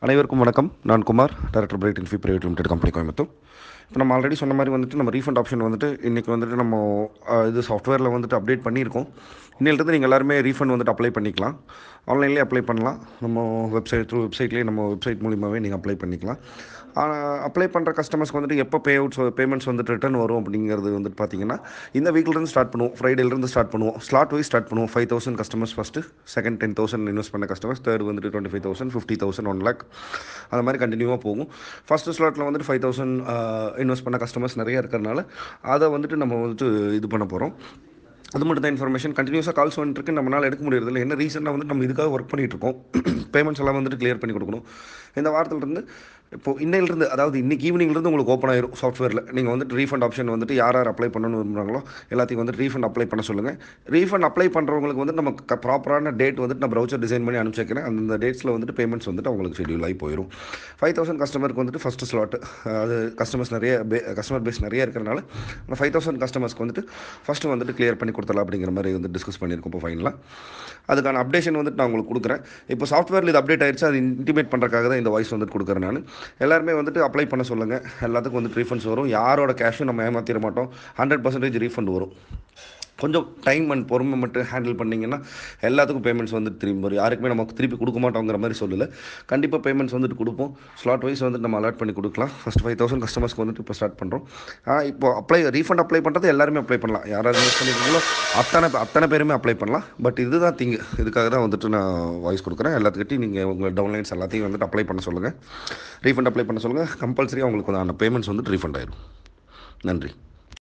அனைவருக்கும் வணக்கம் நான் Kumar director Bright Infi private limited company Coimbatore இப்போ நம்ம ஆல்ரெடி சொன்ன மாதிரி வந்துட்டு நம்ம ரீஃபண்ட் ஆப்ஷன் வந்துட்டு இன்றைக்கி வந்துட்டு நம்ம அஹ், இது சாஃப்ட்வேரில் வந்துட்டு அப்டேட் பண்ணியிருக்கோம் இன்னிலிருந்து நீங்கள் எல்லாருமே ரீஃபண்ட் வந்துட்டு அப்ளை பண்ணிக்கலாம் ஆன்லைன்லேயே அப்ளை பண்ணலாம் நம்ம வெப்சைட் த்ரூ வெப்சைட்லேயே நம்ம வெப்சைட் மூலியமாகவே நீங்கள் அப்ளை பண்ணிக்கலாம் அப்ளை பண்ணுற கஸ்டமர்ஸ்க்கு வந்துட்டு எப்போ பே அவுட்ஸ் பேமெண்ட்ஸ் வந்துட்டு ரிட்டர்ன் வரும் அப்படிங்கிறது வந்துட்டு பார்த்தீங்கன்னா இந்த வீக்லேருந்து ஸ்டார்ட் பண்ணுவோம் ஃப்ரைடேலேருந்து ஸ்டார்ட் பண்ணுவோம் ஸ்லாட் வைஸ் ஸ்டார்ட் பண்ணுவோம் five thousand customers first second ten thousand invest பண்ண கஸ்டமர்ஸ் தேர்ட் வந்துட்டு twenty five thousand fifty thousand one lakh அந்த மாதிரி கண்டினியூவாக போகும் ஃபஸ்ட்டு ஸ்லாட்டில் வந்துட்டு ஃபைவ் தௌசண்ட் இன்வெஸ்ட் பண்ண கஸ்டமர்ஸ் நிறைய இருக்கிறனால அதை வந்துட்டு நம்ம வந்துட்டு இது பண்ண போகிறோம் அது மட்டும் தான் இன்ஃபர்மேஷன் கண்டினியூஸாக கால்ஸ் வந்துட்டு நம்மளால் எடுக்க முடியறதில்ல என்ன ரீசனாக வந்து நம்ம இதுக்காக ஒர்க் பண்ணிட்டு இருக்கோம் பேமெண்ட்ஸ் எல்லாம் வந்துட்டு கிளியர் பண்ணி கொடுக்கணும் இந்த வாரத்திலிருந்து இப்போ இன்னையிலிருந்து அதாவது இன்னைக்கு ஈவினிங்லேருந்து உங்களுக்கு ஓப்பன் ஆயிரும் சாஃப்ட்வேரில் நீங்கள் வந்துட்டு ரீஃபண்ட் ஆப்ஷன் வந்துட்டு யார் யார் அப்ளை பண்ணணும்னு விரும்புகிறாங்களோ எல்லாத்தையும் வந்துட்டு ரீஃபண்ட் அப்ளை பண்ண சொல்லுங்கள் ரீஃபண்ட் அப்ளை பண்ணுறவங்களுக்கு வந்து நம்ம ப்ராப்பரான டேட் வந்துட்டு நான் ப்ரௌச்சர் டிசைன் பண்ணி அனுப்பிச்சு வைக்கிறேன் அந்த டேட்ஸில் வந்துட்டு பேமெண்ட்ஸ் வந்துட்டு அவங்களுக்கு ஷெடியூல் ஆகி போயிடும் ஃபைவ் தௌசண்ட் கஸ்டமருக்கு வந்துட்டு ஃபஸ்ட்டு ஸ்லாட் அது கஸ்டமர்ஸ் நிறைய கஸ்டமர் பேஸ் நிறைய இருக்கிறனால அந்த ஃபைவ் தௌசண்ட் கஸ்டமர்ஸ்க்கு வந்துட்டு ஃபஸ்ட்டு வந்துட்டு கிளியர் பண்ணி கொடுத்துடலாம் அப்படிங்கிற மாதிரி வந்து டிஸ்கஸ் பண்ணியிருக்கோம் இப்போ ஃபைனலாக அதுக்கான அப்டேஷன் வந்துட்டு நான் உங்களுக்கு கொடுக்குறேன் இப்போ சாஃப்ட்வேரில் இது அப்டேட் ஆயிடுச்சு அது இன்டிமேட் பண்ணுறக்காக தான் இந்த வாய்ஸ் வந்துட்டு கொடுக்குறேன் நான் எல்லாருமே வந்துட்டு அப்ளை பண்ண சொல்லுங்கள் எல்லாத்துக்கும் வந்துட்டு ரீஃபண்ட்ஸ் வரும் யாரோட கேஷும் நம்ம ஏமாற்றிட மாட்டோம் ஹண்ட்ரட் பர்சன்டேஜ் ரீஃபண்ட் வரும் கொஞ்சம் டைம் அண்ட் பொறுமை மட்டும் ஹேண்டில் பண்ணிங்கன்னா எல்லாத்துக்கும் பேமெண்ட்ஸ் வந்துட்டு திரும்பி வரும் யாருக்குமே நமக்கு திருப்பி கொடுக்க மாட்டோங்கிற மாதிரி சொல்லலை கண்டிப்பாக பேமெண்ட்ஸ் வந்துட்டு கொடுப்போம் ஸ்லாட் வைஸ் வந்துட்டு நம்ம அலாட் பண்ணி கொடுக்கலாம் ஃபஸ்ட் ஃபைவ் தௌசண்ட் கஸ்டமர்ஸ்க்கு வந்துட்டு இப்போ ஸ்டார்ட் பண்ணுறோம் இப்போ அப்ளை ரீஃபண்ட் அப்ளை பண்ணுறது எல்லாருமே அப்ளை பண்ணலாம் யாராவது யூஸ் பண்ணிருக்கீங்களோ அத்தனை பே- அத்தனை பேருமே அப்ளை பண்ணலாம் பட் இதுதான் திங்கு இதுக்காக தான் வந்துட்டு நான் வாய்ஸ் கொடுக்குறேன் எல்லாத்துக்கிட்டையும் நீங்கள் உங்கள் டவுன்லைன்ஸ் எல்லாத்தையும் வந்துட்டு அப்ளை பண்ண சொல்லுங்கள் ரீஃபண்ட் அப்ளை பண்ண சொல்லுங்கள் கம்பல்சரி அவங்களுக்கு அந்த பேமெண்ட்ஸ் வந்துட்டு ரீஃபண்ட் ஆயிடும் நன்றி